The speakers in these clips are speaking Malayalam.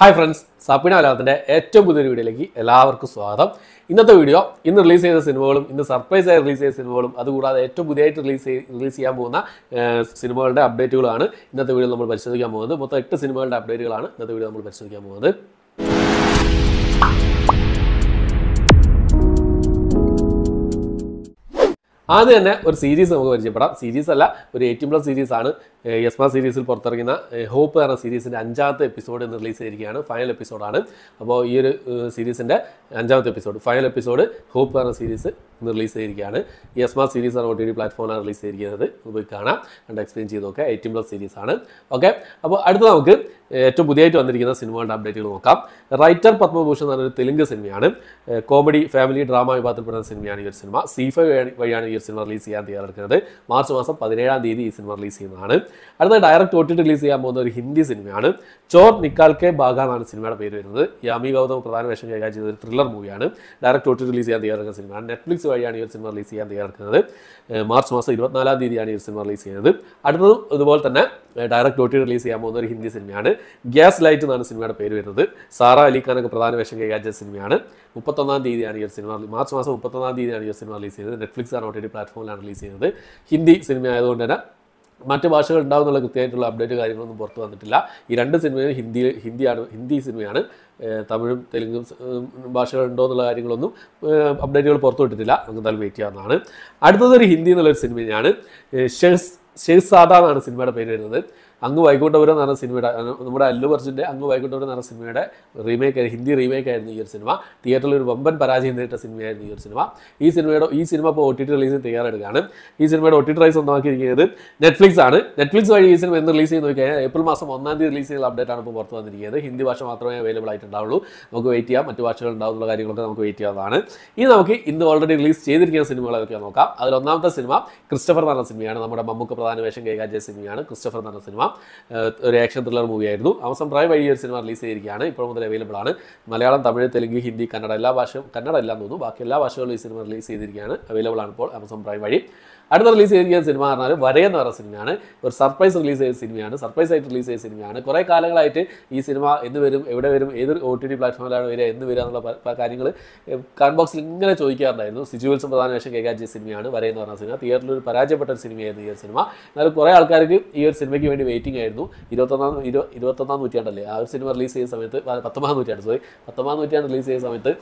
ഹായ് ഫ്രണ്ട്സ് സപ്പിന മലയാളത്തിൻ്റെ ഏറ്റവും പുതിയൊരു വീഡിയോയിലേക്ക് എല്ലാവർക്കും സ്വാഗതം ഇന്നത്തെ വീഡിയോ ഇന്ന് റിലീസ് ചെയ്ത സിനിമകളും ഇന്ന് സർപ്രൈസ് ആയി റിലീസ് ചെയ്ത സിനിമകളും അതുകൂടാതെ ഏറ്റവും പുതിയതായിട്ട് റിലീസ് റിലീസ് ചെയ്യാൻ പോകുന്ന ഏഹ്, സിനിമകളുടെ അപ്ഡേറ്റുകളാണ് ഇന്നത്തെ വീഡിയോ നമ്മൾ പരിശോധിക്കാൻ പോകുന്നത് മൊത്തം എട്ട് സിനിമകളുടെ അപ്ഡേറ്റുകളാണ് ഇന്നത്തെ വീഡിയോ നമ്മൾ പരിശോധിക്കാൻ പോകുന്നത് ആദ്യം തന്നെ ഒരു സീരീസ് നമുക്ക് പരിചയപ്പെടാം സീരീസ് അല്ല ഒരു എയ്റ്റീൻ പ്ലസ് സീരീസ് ആണ് യസ്മ സീരീസിൽ പുറത്തിറങ്ങുന്ന ഏഹ്, ഹോപ്പ് എന്ന സീരീസിൻ്റെ അഞ്ചാമത്തെ എപ്പിസോഡ് ഇന്ന് റിലീസ് ചെയ്തിരിക്കുകയാണ് ഫൈനൽ എപ്പിസോഡാണ് അപ്പോൾ ഈ ഒരു സീരീസിൻ്റെ അഞ്ചാമത്തെ എപ്പിസോഡ് ഫൈനൽ എപ്പിസോഡ് ഹോപ്പ് എന്ന സീരീസ് ഇന്ന് റിലീസ് ചെയ്തിരിക്കുകയാണ് യസ്മ സീരീസ് ആണ് ഒ ടി ഡി പ്ലാറ്റ്ഫോമിലാണ് റിലീസ് ചെയ്തിരിക്കുന്നത് ഇത് പോയി കാണാം കണ്ട് എക്സ്പ്ലെയിൻ ചെയ്ത് നോക്കാം എയ്റ്റീൻ പ്ലസ് സീരീസ് ആണ് ഓക്കെ അപ്പോൾ അടുത്ത നമുക്ക് ഏറ്റവും പുതിയതായിട്ട് വന്നിരിക്കുന്ന സിനിമകളുടെ അപ്ഡേറ്റുകൾ നോക്കാം റൈറ്റർ പത്മഭൂഷൺ എന്ന് പറഞ്ഞൊരു തെലുങ്ക് സിനിമയാണ് കോമഡി ഫാമിലി ഡ്രാമ വിഭാഗത്തിൽപ്പെടുന്ന സിനിമയാണ് ഈ ഒരു സിനിമ സി ഫൈവ് വഴിയാണ് ഈ ഒരു സിനിമ റിലീസ് ചെയ്യാൻ തയ്യാറെടുക്കുന്നത് മാർച്ച് മാസം പതിനേഴാം തീയതി ഈ സിനിമ റിലീസ് ചെയ്യുന്നതാണ് അടുത്ത ഡയറക്റ്റ് ഒ ടി റിലീസ് ചെയ്യാൻ പോകുന്ന ഒരു ഹിന്ദി സിനിമയാണ് ചോർ നിക്കാൽ കെ ബാഗ എന്നാണ് സിനിമയുടെ പേര് വരുന്നത് യാമി ഗൗതം പ്രധാന വേഷം കൈകാര്യം ചെയ്ത ഒരു ത്രില്ലർ മൂവിയാണ് ഡയറക്റ്റ് ഒ ടി റിലീസ് ചെയ്യാൻ തയ്യാറെടുക്കുന്ന സിനിമയാണ് നെറ്റ്ഫ്ലിക്സ് വഴിയാണ് ഈ ഒരു സിനിമ റിലീസ് ചെയ്യാൻ തയ്യാറെടുക്കുന്നത് ഏഹ് മാർച്ച് മാസം ഇരുപത്തിനാലാം തീയതിയാണ് ഈ ഒരു സിനിമ റിലീസ് ചെയ്യുന്നത് അടുത്തതും ഇതുപോലെ തന്നെ ഡയറക്റ്റ് ഒ ടി റിലീസ് ചെയ്യാൻ പോകുന്ന ഒരു ഹിന്ദി സിനിമയാണ് ഗ്യാസ് ലൈറ്റ് എന്നാണ് സിനിമയുടെ പേര് വരുന്നത് സാറ അലി ഖാനൊക്കെ പ്രധാന വേഷം കൈകാര്യം ചെയ്ത സിനിമയാണ് മുപ്പത്തൊന്നാം തീയതിയാണ് ഈ ഒരു സിനിമ മാർച്ച് മാസം മുപ്പത്തൊന്നാം തീയതിയാണ് ഈ ഒരു സിനിമ റിലീസ് ചെയ്തത് നെറ്റ്ഫ്ലിക്സ് ആണ് ഒ ടി ടി പ്ലാറ്റ്ഫോമിലാണ് റിലീസ് ചെയ്യുന്നത് ഹിന്ദി സിനിമ ആയതുകൊണ്ട് തന്നെ മറ്റ് ഭാഷകൾ ഉണ്ടാവുന്നുള്ള കൃത്യമായിട്ടുള്ള അപ്ഡേറ്റ് കാര്യങ്ങളൊന്നും പുറത്ത് വന്നിട്ടില്ല ഈ രണ്ട് സിനിമയും ഹിന്ദി ഹിന്ദിയാണ് ഹിന്ദി സിനിമയാണ് ഏഹ് തമിഴും തെലുങ്കും സ്- ഉം ഭാഷകൾ ഉണ്ടോ എന്നുള്ള കാര്യങ്ങളൊന്നും ഏഹ് അപ്ഡേറ്റുകൾ പുറത്തു വിട്ടിട്ടില്ല നമുക്ക് എന്തായാലും വെയിറ്റ് ചെയ്യാവുന്നതാണ് അടുത്തതൊരു ഹിന്ദി എന്നുള്ളൊരു സിനിമയാണ് ഏഹ് ഷെഹ്സ് ഷെഹ്സാദ എന്നാണ് സിനിമയുടെ പേര് വരുന്നത് അങ്ങ് വൈകുണ്ഠപുരം എന്ന് പറഞ്ഞ സിനിമയുടെ അഹ് നമ്മുടെ അല്ലു അർജുൻ്റെ അങ്ങ് വൈകുണ്ഠപുരം എന്ന് പറഞ്ഞ സിനിമയുടെ റീമേക്ക് ഹിന്ദി റീമേക്ക് ആയിരുന്നു ഈ ഒരു സിനിമ തിയേറ്ററിൽ ഒരു വമ്പൻ പരാജയം നേരിട്ട സിനിമയായിരുന്നു ഈ ഒരു സിനിമ ഈ സിനിമയുടെ ഈ സിനിമ ഇപ്പോൾ ഒ ടി ടി റിലീസിന് തയ്യാറെടുക്കുകയാണ് ഈ സിനിമയുടെ ഒ ടി ടി റൈസ് സ്വന്തമാക്കിയിരിക്കുന്നത് നെറ്റ്ഫ്ലിക്സ് ആണ് നെറ്റ്ഫ്ലിക്സ് വഴി ഈ സിനിമ എന്ന് റിലീസ് ചെയ്ത് നോക്കിക്കഴിഞ്ഞാൽ ഏപ്രിൽ മാസം ഒന്നാം തീയതി റിലീസ് ചെയ്യുന്ന അപ്ഡേറ്റ് ആണ് ഇപ്പോൾ പുറത്ത് വന്നിരിക്കുന്നത് ഹിന്ദി ഭാഷ മാത്രമേ അവൈലബിൾ ആയിട്ടുണ്ടാവുള്ളൂ നമുക്ക് വെയിറ്റ് ചെയ്യാം മറ്റു ഭാഷകൾ ഉണ്ടാവുന്ന കാര്യങ്ങളൊക്കെ നമുക്ക് വെയിറ്റ് ചെയ്യാവുന്നതാണ് ഇനി നമുക്ക് ഇന്ന് ഓൾറെഡി റിലീസ് ചെയ്തിരിക്കുന്ന സിനിമകളൊക്കെ നോക്കാം അതിൽ ഒന്നാമത്തെ സിനിമ ക്രിസ്റ്റഫർ എന്ന് പറഞ്ഞ സിനിമയാണ് നമ്മുടെ മമ്മൂക്ക പ്രധാന വേഷം കൈകാര്യം ചെയ്ത സിനിമയാണ് ക്രിസ്റ്റഫർ എന്ന് പറഞ്ഞ സിനിമ ഏഹ് ഒരു ആക്ഷൻ ത്രില്ലർ മൂവിയായിരുന്നു ആമസോൺ പ്രൈം വഴി ഈ ഒരു സിനിമ റിലീസ് ചെയ്തിരിക്കുകയാണ് ഇപ്പോൾ മുതൽ അവൈലബിൾ ആണ് മലയാളം തമിഴ് തെലുങ്ക് ഹിന്ദി കന്നഡ എല്ലാ ഭാഷയും കന്നഡ എല്ലാം തോന്നുന്നു ബാക്കി എല്ലാ ഭാഷകളും ഈ സിനിമ റിലീസ് ചെയ്തിരിക്കുകയാണ് അവൈലബിൾ ആണ് ഇപ്പോൾ ആമസോൺ പ്രൈം വഴി അടുത്ത റിലീസ് ചെയ്തിരിക്കുന്ന സിനിമ പറഞ്ഞാൽ വരേ എന്ന് പറയുന്ന സിനിമയാണ് ഒരു സർപ്രൈസ് റിലീസ് ചെയ്ത സിനിമയാണ് സർപ്രൈസ് ആയിട്ട് റിലീസ് ചെയ്ത സിനിമയാണ് കുറേ കാലങ്ങളായിട്ട് ഈ സിനിമ എന്ന് വരും എവിടെ വരും ഏത് ഒ ടി ടി പ്ലാറ്റ്ഫോമിലാണ് വരിക എന്ന് വരിക എന്നുള്ള കാര്യങ്ങൾ കാൺ ബോക്സിൽ ഇങ്ങനെ ചോദിക്കാറുണ്ടായിരുന്നു സിജു വിൽസൺ പ്രധാന വേഷം കൈകാര്യം ചെയ്ത സിനിമയാണ് വരേ എന്ന് പറഞ്ഞ സിനിമ തിയേറ്ററിൽ ഒരു പരാജയപ്പെട്ട ഒരു സിനിമയായിരുന്നു ഈ ഒരു സിനിമ എന്നാലും കുറേ ആൾക്കാർക്ക് ഈ ഒരു സിനിമയ്ക്ക് വേണ്ടി വെയിറ്റിംഗ് ആയിരുന്നു ഇരുപത്തൊന്നാം ഇരു ഇരുപത്തൊന്നാം നൂറ്റാണ്ടല്ലേ ആ ഒരു സിനിമ റിലീസ് ചെയ്യുന്ന സമയത്ത് ആ, പത്തൊമ്പതാം നൂറ്റാണ്ട് സോറി പത്തൊമ്പതാം നൂറ്റാണ്ട് റിലീസ് ചെയ്യുന്ന സമയത്ത്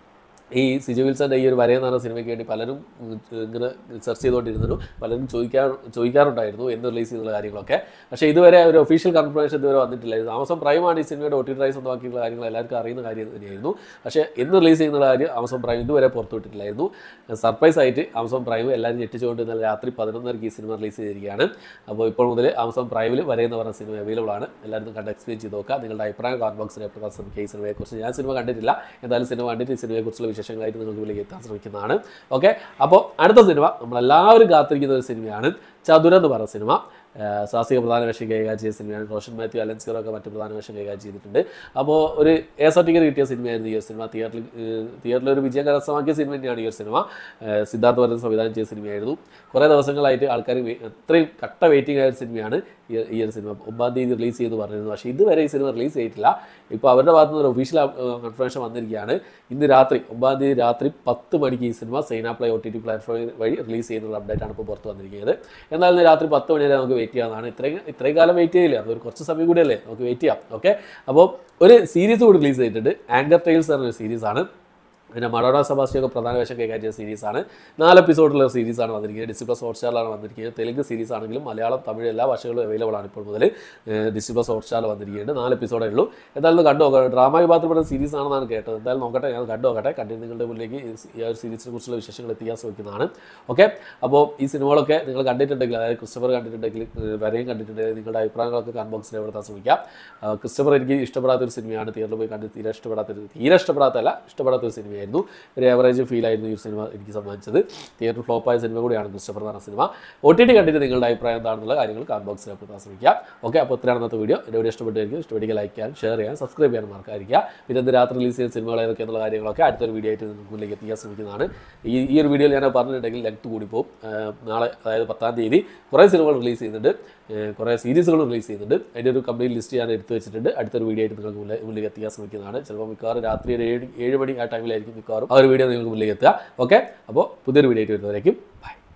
ഈ സിജു വിൽസൻ്റെ ഈ ഒരു വരയെന്ന് പറഞ്ഞ സിനിമയ്ക്ക് വേണ്ടി പലരും ഉം, ഇങ്ങനെ സെർച്ച് ചെയ്തുകൊണ്ടിരുന്നു പലരും ചോദിക്കാ ചോദിക്കാറുണ്ടായിരുന്നു എന്ന് റിലീസ് ചെയ്യുന്ന കാര്യങ്ങളൊക്കെ പക്ഷേ ഇതുവരെ ഒരു ഒഫീഷ്യൽ കൺഫർമേഷൻ ഇതുവരെ വന്നിട്ടില്ല ഇത് ആമസോൺ പ്രൈമാണ് ഈ സിനിമയുടെ ഒ ടി റൈസ് സ്വന്തമാക്കിയുള്ള കാര്യങ്ങൾ എല്ലാവർക്കും അറിയുന്ന കാര്യം തന്നെയായിരുന്നു പക്ഷേ എന്ന് റിലീസ് ചെയ്യുന്ന കാര്യം ആമസോൺ പ്രൈം ഇതുവരെ പുറത്തുവിട്ടിട്ടില്ലായിരുന്നു സർപ്രൈസ് ആയിട്ട് ആമസോൺ പ്രൈം എല്ലാവരും ഞെട്ടിച്ചുകൊണ്ട് ഇന്നലെ രാത്രി പതിനൊന്നരയ്ക്ക് ഈ സിനിമ റിലീസ് ചെയ്തിരിക്കുകയാണ് അപ്പോൾ ഇപ്പോൾ മുതൽ ആമസോൺ പ്രൈമിൽ വരയെന്ന് പറഞ്ഞ സിനിമ അവൈലബിൾ ആണ് എല്ലാവരും കണ്ട് എക്സ്പീരിയൻസ് ചെയ്ത് നോക്കുക നിങ്ങളുടെ അഭിപ്രായം കമന്റ് ബോക്സിൽ എപ്പോഴാണ് ശ്രമിക്കുക ഈ സിനിമയെക്കുറിച്ച് ഞാൻ സിനിമ കണ്ടിട്ടില്ല എന്തായാലും സിനിമ കണ്ടിട്ട് ഈ സിനിമയെക്കുറിച്ചുള്ള വിശേഷങ്ങളായിട്ട് നിങ്ങൾക്ക് ഇതിലേക്ക് എത്താൻ ശ്രമിക്കുന്നതാണ് ഓക്കെ അപ്പോൾ അടുത്ത സിനിമ നമ്മളെല്ലാവരും കാത്തിരിക്കുന്ന ഒരു സിനിമയാണ് ചതുര എന്ന് പറഞ്ഞ സിനിമ ആഹ് സാഹസിക പ്രധാന വേഷം കൈകാര്യം ചെയ്ത സിനിമയാണ് റോഷൻ മാത്യു അലൻ സീറോ ഒക്കെ മറ്റ് പ്രധാന വേഷം കൈകാര്യം ചെയ്തിട്ടുണ്ട് അപ്പോൾ ഒരു എ സർട്ടിഫിക്കറ്റ് കിട്ടിയ സിനിമയായിരുന്നു ഈ ഒരു സിനിമ തിയേറ്ററിൽ തിയേറ്ററിൽ ഒരു വിജയം കരസ്ഥമാക്കിയ സിനിമ തന്നെയാണ് ഈ ഒരു സിനിമ ആഹ് സിദ്ധാർത്ഥ വർദ്ധൻ സംവിധാനം ചെയ്ത സിനിമയായിരുന്നു കുറേ ദിവസങ്ങളായിട്ട് ആൾക്കാർ അത്രയും കട്ട വെയിറ്റിംഗ് ആയ ഒരു സിനിമയാണ് ഈ ഈ ഒരു സിനിമ ഒമ്പതാം തീയതി റിലീസ് ചെയ്ത് പറഞ്ഞിരുന്നു പക്ഷേ ഇതുവരെ ഈ സിനിമ റിലീസ് ചെയ്തിട്ടില്ല ഇപ്പോൾ അവരുടെ ഭാഗത്തു നിന്ന് ഒരു ഒഫീഷ്യൽ കൺഫർമേഷൻ വന്നിരിക്കുകയാണ് ഇന്ന് രാത്രി ഒമ്പതാം തീയതി രാത്രി പത്ത് മണിക്ക് ഈ cinema Saina Play O T T platform വഴി റിലീസ് ചെയ്യുന്ന അപ്ഡേറ്റ് ആണ് ഇപ്പോൾ പുറത്ത് വന്നിരിക്കുന്നത് എന്നാൽ ഇന്ന് രാത്രി പത്ത് മണി വരെ നമുക്ക് വെയിറ്റ് ചെയ്യാവുന്നതാണ് ഇത്രയും ഇത്രയും കാലം വെയിറ്റ് ചെയ്യില്ല അതൊരു കുറച്ച് സമയം കൂടിയല്ലേ നമുക്ക് വെയിറ്റ് ചെയ്യാം ഓക്കെ അപ്പോൾ ഒരു സീരീസ് കൂടി റിലീസ് ചെയ്തിട്ടുണ്ട് ആങ്കർ ടൈൽസ് എന്നൊരു സീരീസാണ് പിന്നെ മഡോണ സബാസ്റ്റിയൊക്കെ പ്രധാന വേഷം കൈകാര്യം ചെയ്ത സീരീസാണ് നാല് എപ്പിസോഡുള്ള സീരീസാണ് വന്നിരിക്കുന്നത് ഡിസി പ്ലസ് ഹോട്ട്സ്റ്റാറിലാണ് വന്നിരിക്കുന്നത് തെലുങ്ക് സീരീസ് ആണെങ്കിലും മലയാളം തമിഴ് എല്ലാ ഭാഷകളും അവൈലബിൾ ആണ് ഇപ്പോൾ മുതൽ ഡിസി പ്ലസ് ഹോട്ട്സ്റ്റാറിൽ വന്നിരിക്കുന്നുണ്ട് നാല് എപ്പിസോഡേ ഉള്ളൂ എന്തായാലും കണ്ടു നോക്കാം ഡ്രാമ വിഭാഗത്തിൽപ്പെടുന്ന സീരീസ് ആണെന്നാണ് കേട്ടത് എന്തായാലും നോക്കട്ടെ ഞാൻ കണ്ടു നോക്കട്ടെ കണ്ടിട്ട് നിങ്ങളുടെ മുന്നിലേക്ക് ഈ ഈ ഒരു സീരീസിനെ കുറിച്ചുള്ള വിശേഷങ്ങൾ എത്തിക്കാൻ ശ്രമിക്കുന്നതാണ് ഓക്കെ അപ്പോൾ ഈ സിനിമകളൊക്കെ നിങ്ങൾ കണ്ടിട്ടുണ്ടെങ്കിൽ അതായത് ക്രിസ്റ്റഫർ കണ്ടിട്ടുണ്ടെങ്കിൽ ഏഹ് വരെയും കണ്ടിട്ടുണ്ടെങ്കിൽ നിങ്ങളുടെ അഭിപ്രായങ്ങളൊക്കെ കമന്റ് ബോക്സിൽ എവിടെത്താൻ ശ്രമിക്കാം ആ, ക്രിസ്റ്റഫർ എനിക്ക് ഇഷ്ടപ്പെടാത്തൊരു സിനിമയാണ് തിയേറ്ററിൽ പോയി കണ്ട് തീരെ ഇഷ്ടപ്പെടാത്തൊരു തീരെ ഇഷ്ടപ്പെടാത്തല്ല ഇഷ്ടപ്പെടാത്തൊരു സിനിമയായിരുന്നു തന്നെയായിരുന്നു ഒരു ആവറേജ് ഫീൽ ആയിരുന്നു ഈ ഒരു സിനിമ എനിക്ക് സമ്മാനിച്ചത് തിയേറ്റർ ഫ്ലോപ്പായ സിനിമ കൂടിയാണ് ക്രിസ്റ്റഫർ എന്ന് പറഞ്ഞ സിനിമ ഒ ടി ടി കണ്ടിട്ട് നിങ്ങളുടെ അഭിപ്രായം എന്താണെന്നുള്ള കാര്യങ്ങൾ കമന്റ് ബോക്സിൽ രേഖപ്പെടുത്താൻ ശ്രമിക്കുക ഓക്കെ അപ്പോൾ ഇത്രയാണ് ഇന്നത്തെ വീഡിയോ എൻ്റെ വീഡിയോ ഇഷ്ടപ്പെട്ടായിരിക്കും ഇഷ്ടപ്പെടുക ലൈക്ക് ചെയ്യാൻ ഷെയർ ചെയ്യാൻ സബ്സ്ക്രൈബ് ചെയ്യാൻ മറക്കാതിരിക്കുക പിന്നെ ഇന്ന് രാത്രി റിലീസ് ചെയ്യുന്ന സിനിമകൾ ഏതൊക്കെ എന്നുള്ള കാര്യങ്ങളൊക്കെ അടുത്തൊരു വീഡിയോ ആയിട്ട് നിങ്ങൾക്ക് മുന്നിലേക്ക് എത്തിക്കാൻ ശ്രമിക്കുന്നതാണ് ഈ ഈ ഒരു വീഡിയോയിൽ ഞാൻ പറഞ്ഞിട്ടുണ്ടെങ്കിൽ ലെങ്ത് കൂടി പോകും ഏഹ് നാളെ അതായത് പത്താം തീയതി കുറേ സിനിമകൾ റിലീസ് ചെയ്യുന്നുണ്ട് ഏഹ് കുറേ സീരീസുകൾ റിലീസ് ചെയ്യുന്നുണ്ട് അതിൻ്റെ ഒരു കംപ്ലീറ്റ് ലിസ്റ്റ് ഞാൻ എടുത്തു വെച്ചിട്ടുണ്ട് അടുത്തൊരു വീഡിയോ ആയിട്ട് നിങ്ങൾക്ക് മുന്നിൽ മുന്നിലേക്ക് എത്തിക്കാൻ ശ്രമിക്കുന്നതാണ് ചിലപ്പോൾ മിക്കവാറും രാത്രി ഒരു ഏഴ് ഏഴ് മണി ആ ടൈമിലായിരിക്കും മിക്കവാറും ആ ഒരു വീഡിയോ നിങ്ങൾക്ക് മുന്നിലേക്ക് എത്തുക ഓക്കെ അപ്പോൾ പുതിയൊരു വീഡിയോ ആയിട്ട് വരുന്നവരേക്കും ബൈ